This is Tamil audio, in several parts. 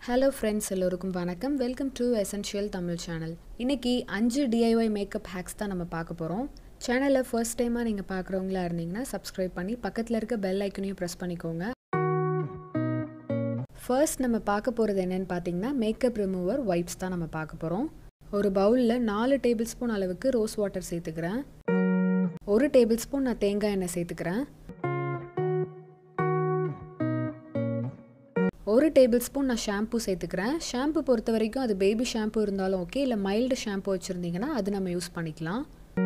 ஹலோ ஃப்ரெண்ட்ஸ் எல்லோருக்கும் வணக்கம் welcome to essential Tamil channel இன்னைக்கு அஞ்சு டிஐஒய் மேக்கப் ஹேக்ஸ் தான் நம்ம பார்க்க போகிறோம் சேனலை ஃபர்ஸ்ட் டைமாக நீங்கள் பார்க்குறவங்களா இருந்தீங்கன்னா சப்ஸ்கிரைப் பண்ணி பக்கத்தில் இருக்க பெல் ஐக்கனையும் ப்ரெஸ் பண்ணிக்கோங்க ஃபர்ஸ்ட் நம்ம பார்க்க போகிறது என்னன்னு பார்த்தீங்கன்னா மேக்கப் ரிமூவர் வைப்ஸ் தான் நம்ம பார்க்க போகிறோம் ஒரு பவுலில் நாலு டேபிள் ஸ்பூன் அளவுக்கு ரோஸ் வாட்டர் சேர்த்துக்கிறேன் ஒரு டேபிள் ஸ்பூன் நான் தேங்காய் எண்ணெய் சேர்த்துக்கிறேன் ஒரு டேபிள் ஸ்பூன் நான் ஷாம்பு சேர்த்துக்கிறேன் ஷாம்பு பொறுத்த வரைக்கும் அது பேபி ஷாம்பு இருந்தாலும் ஓகே இல்லை மைல்டு ஷாம்பு வச்சுருந்தீங்கன்னா அது நம்ம யூஸ் பண்ணிக்கலாம்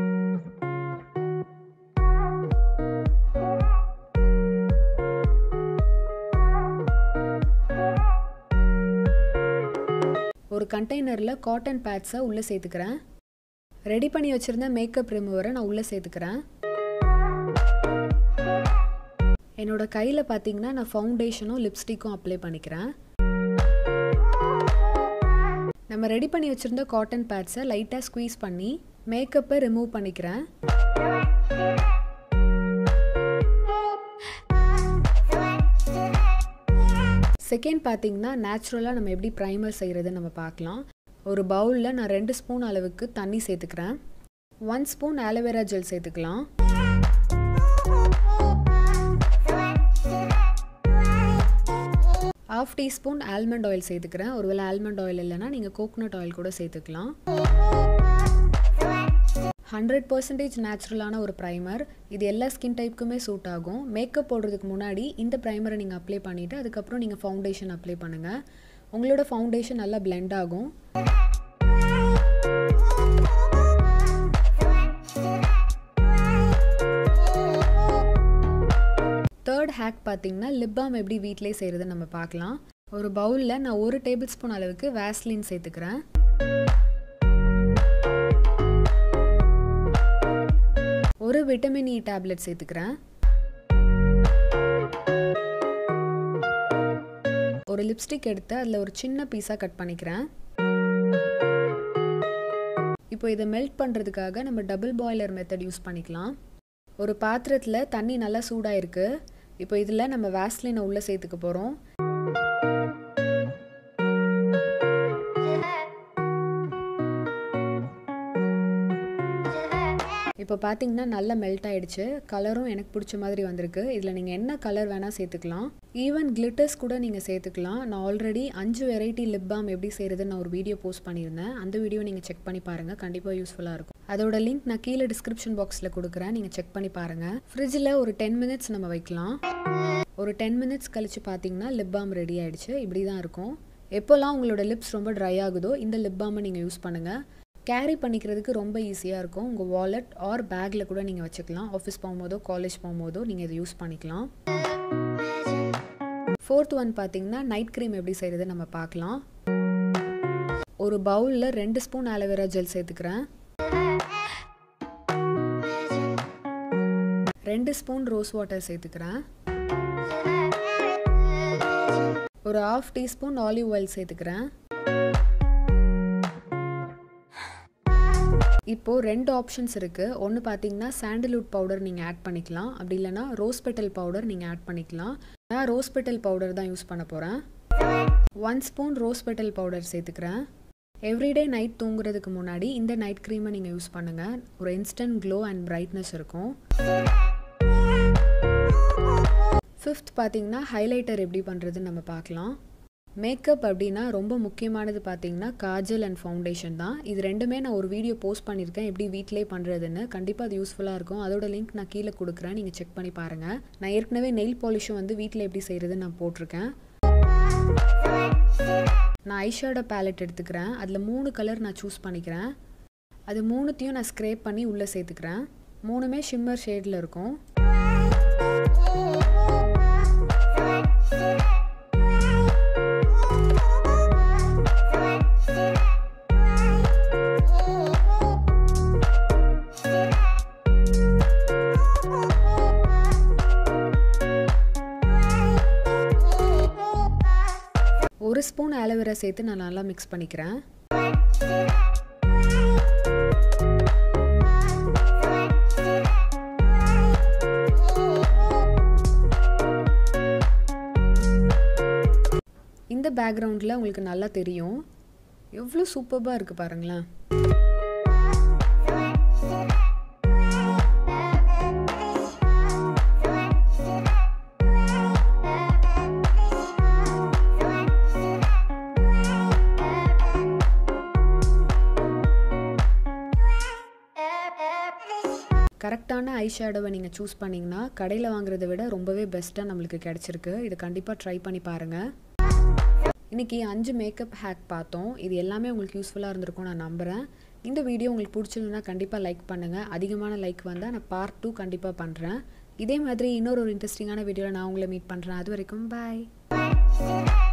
ஒரு கண்டெய்னரில் காட்டன் பேட்ஸை உள்ளே சேர்த்துக்கிறேன் ரெடி பண்ணி வச்சுருந்த மேக்கப் ரிமூவரை நான் உள்ளே சேர்த்துக்கிறேன் என்னோட கையில் பார்த்தீங்கன்னா நான் ஃபவுண்டேஷனும் லிப்ஸ்டிக்கும் அப்ளை பண்ணிக்கிறேன் நம்ம ரெடி பண்ணி வச்சுருந்த காட்டன் பேட்ஸை லைட்டாக ஸ்குவீஸ் பண்ணி மேக்கப்பை ரிமூவ் பண்ணிக்கிறேன் செகண்ட் பார்த்தீங்கன்னா நேச்சுரலாக நம்ம எப்படி ப்ரைமர் செய்கிறதுன்னு நம்ம பார்க்கலாம் ஒரு பவுலில் நான் ரெண்டு ஸ்பூன் அளவுக்கு தண்ணி சேர்த்துக்கிறேன் ஒன் ஸ்பூன் ஆலோவேரா ஜெல் சேர்த்துக்கலாம் ஹாஃப் டீஸ்பூன் ஆல்மண்ட் ஆயில் சேர்த்துக்கிறேன் ஒருவேளை ஆல்மண்ட் ஆயில் இல்லைன்னா நீங்கள் கோகோனட் ஆயில் கூட சேர்த்துக்கலாம் ஹண்ட்ரட் பர்சன்டேஜ் நேச்சுரலான ஒரு ப்ரைமர் இது எல்லா ஸ்கின் டைப்புக்குமே சூட் ஆகும் மேக்கப் போடுறதுக்கு முன்னாடி இந்த ப்ரைமரை நீங்கள் அப்ளை பண்ணிவிட்டு அதுக்கப்புறம் நீங்கள் ஃபவுண்டேஷன் அப்ளை பண்ணுங்கள் உங்களோட ஃபவுண்டேஷன் நல்லா பிளெண்ட் ஆகும் தேர்ட் ஹேக் பார்த்தீங்கன்னா லிப் பாம் எப்படி வீட்டிலே செய்கிறதுன்னு நம்ம பார்க்கலாம் ஒரு பவுலில் நான் ஒரு டேபிள் ஸ்பூன் அளவுக்கு வேஸ்லின் சேர்த்துக்கிறேன் ஒரு விட்டமின் இ டேப்லெட் சேர்த்துக்கிறேன் ஒரு லிப்ஸ்டிக் எடுத்து அதில் ஒரு சின்ன பீஸாக கட் பண்ணிக்கிறேன் இப்போ இதை மெல்ட் பண்ணுறதுக்காக நம்ம டபுள் பாய்லர் மெத்தட் யூஸ் பண்ணிக்கலாம் ஒரு பாத்திரத்தில் தண்ணி நல்லா சூடாக இருக்குது இப்போ இதில் நம்ம வேஸ்லினை உள்ளே சேர்த்துக்க போகிறோம் இப்போ பார்த்தீங்கன்னா நல்லா மெல்ட் ஆகிடுச்சு கலரும் எனக்கு பிடிச்ச மாதிரி வந்திருக்கு இதில் நீங்கள் என்ன கலர் வேணால் சேர்த்துக்கலாம் ஈவன் கிளிட்டர்ஸ் கூட நீங்கள் சேர்த்துக்கலாம் நான் ஆல்ரெடி அஞ்சு வெரைட்டி லிப் பாம் எப்படி செய்கிறதுன்னு நான் ஒரு வீடியோ போஸ்ட் பண்ணியிருந்தேன் அந்த வீடியோ நீங்கள் செக் பண்ணி பாருங்கள் கண்டிப்பாக யூஸ்ஃபுல்லாக இருக்கும் அதோட லிங்க் நான் கீழே டிஸ்கிரிப்ஷன் பாக்ஸில் கொடுக்குறேன் நீங்கள் செக் பண்ணி பாருங்கள் ஃப்ரிட்ஜில் ஒரு டென் மினிட்ஸ் நம்ம வைக்கலாம் ஒரு டென் மினிட்ஸ் கழித்து பார்த்தீங்கன்னா லிப் பாம் ரெடி ஆகிடுச்சு இப்படி தான் இருக்கும் எப்போல்லாம் உங்களோட லிப்ஸ் ரொம்ப ட்ரை ஆகுதோ இந்த லிப் பாமை நீங்கள் யூஸ் பண்ணுங்கள் கேரி பண்ணிக்கிறதுக்கு ரொம்ப ஈஸியாக இருக்கும் உங்கள் வாலெட் ஆர் பேக்கில் கூட நீங்கள் வச்சுக்கலாம் ஆஃபீஸ் போகும்போதோ காலேஜ் போகும்போதோ நீங்கள் இதை யூஸ் பண்ணிக்கலாம் ஃபோர்த் ஒன் பார்த்தீங்கன்னா நைட் க்ரீம் எப்படி செய்கிறது நம்ம பார்க்கலாம் ஒரு பவுலில் ரெண்டு ஸ்பூன் ஆலோவேரா ஜெல் சேர்த்துக்கிறேன் ரெண்டு ஸ்பூன் ரோஸ் வாட்டர் சேர்த்துக்கிறேன் ஒரு ஆஃப் டீஸ்பூன் ஆலிவ் ஆயில் சேர்த்துக்கிறேன் இப்போது ரெண்டு ஆப்ஷன்ஸ் இருக்குது ஒன்று பார்த்தீங்கன்னா சாண்டில்வுட் பவுடர் நீங்கள் ஆட் பண்ணிக்கலாம் அப்படி இல்லைனா ரோஸ் பெட்டல் பவுடர் நீங்கள் ஆட் பண்ணிக்கலாம் நான் ரோஸ் பெட்டல் பவுடர் தான் யூஸ் பண்ண போகிறேன் one spoon rose petal powder சேர்த்துக்கிறேன் எவ்ரிடே நைட் தூங்குறதுக்கு முன்னாடி இந்த நைட் க்ரீமை நீங்கள் யூஸ் பண்ணுங்கள் ஒரு இன்ஸ்டன்ட் க்ளோ அண்ட் பிரைட்னஸ் இருக்கும் ஃபிஃப்த் பார்த்தீங்கன்னா ஹைலைட்டர் எப்படி பண்ணுறதுன்னு நம்ம பார்க்கலாம் மேக்கப் அப்படின்னா ரொம்ப முக்கியமானது பார்த்தீங்கன்னா காஜல் அண்ட் ஃபவுண்டேஷன் தான் இது ரெண்டுமே நான் ஒரு வீடியோ போஸ்ட் பண்ணியிருக்கேன் எப்படி வீட்டிலே பண்ணுறதுன்னு கண்டிப்பாக அது யூஸ்ஃபுல்லாக இருக்கும் அதோட லிங்க் நான் கீழே கொடுக்குறேன் நீங்கள் செக் பண்ணி பாருங்கள் நான் ஏற்கனவே நெயில் பாலிஷும் வந்து வீட்டில் எப்படி செய்கிறதுன்னு நான் போட்டிருக்கேன் நான் ஐஷேடோ பேலட் எடுத்துக்கிறேன் அதில் மூணு கலர் நான் சூஸ் பண்ணிக்கிறேன் அது மூணுத்தையும் நான் ஸ்க்ரேப் பண்ணி உள்ளே சேர்த்துக்கிறேன் மூணுமே ஷிம்மர் ஷேடில் இருக்கும் ஒரு ஸ்பூன் ஆலோவேரா சேர்த்து நான் நல்லா மிக்ஸ் பண்ணிக்கிறேன் இந்த பேக்ரவுண்டில் உங்களுக்கு நல்லா தெரியும் எவ்வளோ சூப்பராக இருக்குது பாருங்களேன் கரெக்டான ஐ ஷேடோவை நீங்கள் சூஸ் பண்ணிங்கன்னா கடையில் வாங்குறத விட ரொம்பவே பெஸ்ட்டாக நம்மளுக்கு கிடச்சிருக்கு இது கண்டிப்பாக ட்ரை பண்ணி பாருங்கள் இன்றைக்கி அஞ்சு மேக்கப் ஹேக் பார்த்தோம் இது எல்லாமே உங்களுக்கு யூஸ்ஃபுல்லாக இருந்திருக்கும் நான் நம்புகிறேன் இந்த வீடியோ உங்களுக்கு பிடிச்சிருந்ததுன்னா கண்டிப்பாக லைக் பண்ணுங்கள் அதிகமான லைக் வந்தால் நான் பார்ட் டூ கண்டிப்பாக பண்ணுறேன் இதே மாதிரி இன்னொரு ஒரு இன்ட்ரெஸ்டிங்கான வீடியோவில் நான் உங்களை மீட் பண்ணுறேன் அது வரைக்கும் பாய்